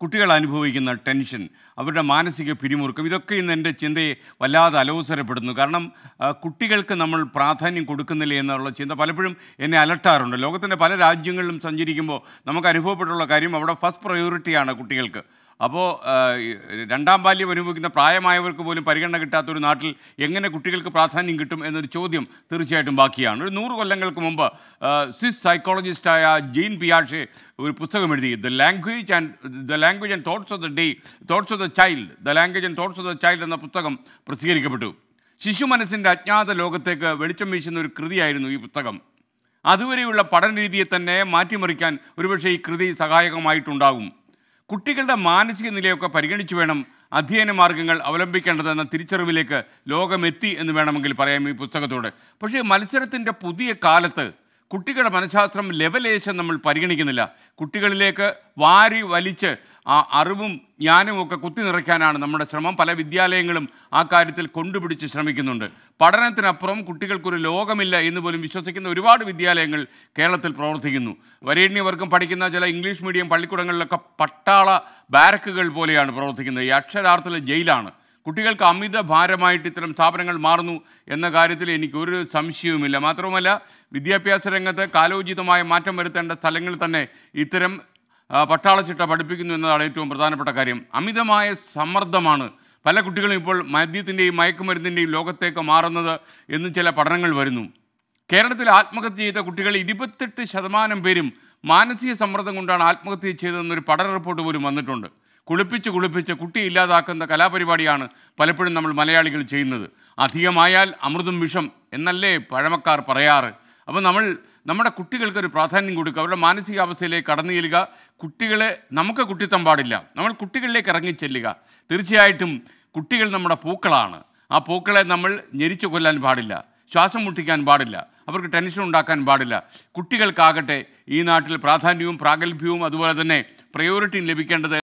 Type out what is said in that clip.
കുട്ടികൾ അനുഭവിക്കുന്ന ടെൻഷൻ അവരുടെ മാനസിക പിരിമുറുക്കം ഇതൊക്കെ ഇന്ന് എൻ്റെ ചിന്തയെ വല്ലാതെ അലോസരപ്പെടുന്നു കാരണം ആ, കുട്ടികൾക്ക് നമ്മൾ പ്രാധാന്യം കൊടുക്കുന്നില്ല എന്നുള്ള ചിന്ത പലപ്പോഴും എന്നെ അലട്ടാറുണ്ട് ലോകത്തിൻ്റെ പല രാജ്യങ്ങളിലും സഞ്ചരിക്കുമ്പോൾ നമുക്ക് അനുഭവപ്പെട്ടുള്ള കാര്യം അവിടെ ഫസ്റ്റ് പ്രയോറിറ്റിയാണ് കുട്ടികൾക്ക് അപ്പോൾ രണ്ടാം ബാല്യം അനുഭവിക്കുന്ന പ്രായമായവർക്ക് പോലും പരിഗണന കിട്ടാത്ത ഒരു നാട്ടിൽ എങ്ങനെ കുട്ടികൾക്ക് പ്രാധാന്യം കിട്ടും എന്നൊരു ചോദ്യം തീർച്ചയായിട്ടും ബാക്കിയാണ് ഒരു നൂറ് കൊല്ലങ്ങൾക്ക് മുമ്പ് ആ, സ്വിസ് സൈക്കോളജിസ്റ്റായ ജീൻ പിയാഷെ ഒരു പുസ്തകം എഴുതി the language and the language and thoughts of the day thoughts of the child the language and thoughts of the child എന്ന പുസ്തകം പ്രസിദ്ധീകരിക്കപ്പെട്ടു ശിശു മനസ്സിൻ്റെ അജ്ഞാത ലോകത്തേക്ക് വെളിച്ചം വീശുന്ന ഒരു കൃതിയായിരുന്നു ഈ പുസ്തകം അതുവരെയുള്ള പഠന രീതിയെ തന്നെ മാറ്റിമറിക്കാൻ ഒരുപക്ഷെ ഈ കൃതി സഹായകമായിട്ടുണ്ടാകും കുട്ടികളുടെ മാനസിക നിലയൊക്കെ പരിഗണിച്ചു വേണം അധ്യയന മാർഗങ്ങൾ അവലംബിക്കേണ്ടതെന്ന തിരിച്ചറിവിലേക്ക് ലോകമെത്തി എന്ന് വേണമെങ്കിൽ പറയാം ഈ പുസ്തകത്തോട് പക്ഷേ മത്സരത്തിൻ്റെ പുതിയ കാലത്ത് കുട്ടികളുടെ മനഃശാസ്ത്രം ലെവലേശം നമ്മൾ പരിഗണിക്കുന്നില്ല കുട്ടികളിലേക്ക് വാരി വലിച്ച് ആ അറിവും ജ്ഞാനവും ഒക്കെ കുത്തി നിറയ്ക്കാനാണ് നമ്മുടെ ശ്രമം പല വിദ്യാലയങ്ങളും ആ കാര്യത്തിൽ കൊണ്ടുപിടിച്ച് ശ്രമിക്കുന്നുണ്ട് പഠനത്തിനപ്പുറം കുട്ടികൾക്കൊരു ലോകമില്ല എന്ന് പോലും വിശ്വസിക്കുന്ന ഒരുപാട് വിദ്യാലയങ്ങൾ കേരളത്തിൽ പ്രവർത്തിക്കുന്നു വരേണ്യവർക്കും പഠിക്കുന്ന ചില ഇംഗ്ലീഷ് മീഡിയം പള്ളിക്കൂടങ്ങളിലൊക്കെ പട്ടാള ബാരക്കുകൾ പോലെയാണ് പ്രവർത്തിക്കുന്നത് ഈ അക്ഷരാർത്ഥത്തിൽ ജയിലാണ് കുട്ടികൾക്ക് അമിത ഭാരമായിട്ട് ഇത്തരം സ്ഥാപനങ്ങൾ മാറുന്നു എന്ന കാര്യത്തിൽ എനിക്ക് ഒരു സംശയവുമില്ല മാത്രവുമല്ല വിദ്യാഭ്യാസ രംഗത്ത് കാലോചിതമായ മാറ്റം വരുത്തേണ്ട സ്ഥലങ്ങളിൽ തന്നെ ഇത്തരം ആ, പട്ടാളച്ചിട്ട പഠിപ്പിക്കുന്നു എന്നതാണ് ഏറ്റവും പ്രധാനപ്പെട്ട കാര്യം അമിതമായ സമ്മർദ്ദമാണ് പല കുട്ടികളും ഇപ്പോൾ മദ്യത്തിൻ്റെയും മയക്കുമരുന്നിൻ്റെയും ലോകത്തേക്ക് മാറുന്നത് എന്ന് ചില പഠനങ്ങൾ വരുന്നു കേരളത്തിൽ ആത്മഹത്യ ചെയ്ത കുട്ടികൾ ഇരുപത്തെട്ട് ശതമാനം പേരും മാനസിക സമ്മർദ്ദം കൊണ്ടാണ് ആത്മഹത്യ ചെയ്തതെന്നൊരു പഠന റിപ്പോർട്ട് പോലും വന്നിട്ടുണ്ട് കുളിപ്പിച്ച് കുളിപ്പിച്ച് കുട്ടിയെ ഇല്ലാതാക്കുന്ന കലാപരിപാടിയാണ് പലപ്പോഴും നമ്മൾ മലയാളികൾ ചെയ്യുന്നത് അധികമായാൽ അമൃതും വിഷം എന്നല്ലേ പഴമക്കാർ പറയാറ് അപ്പോൾ നമ്മൾ നമ്മുടെ കുട്ടികൾക്കൊരു പ്രാധാന്യം കൊടുക്കുക അവരുടെ മാനസികാവസ്ഥയിലേക്ക് കടന്നു ചെല്ലുക കുട്ടികളെ നമുക്ക് കുട്ടിത്തം പാടില്ല നമ്മൾ കുട്ടികളിലേക്ക് ഇറങ്ങി ചെല്ലുക തീർച്ചയായിട്ടും കുട്ടികൾ നമ്മുടെ പൂക്കളാണ് ആ പൂക്കളെ നമ്മൾ ഞെരിച്ചു കൊല്ലാൻ പാടില്ല ശ്വാസം മുട്ടിക്കാൻ പാടില്ല അവർക്ക് ടെൻഷൻ ഉണ്ടാക്കാൻ പാടില്ല കുട്ടികൾക്കാകട്ടെ ഈ നാട്ടിൽ പ്രാധാന്യവും പ്രാഗൽഭ്യവും അതുപോലെ തന്നെ പ്രയോറിറ്റിയും ലഭിക്കേണ്ടത്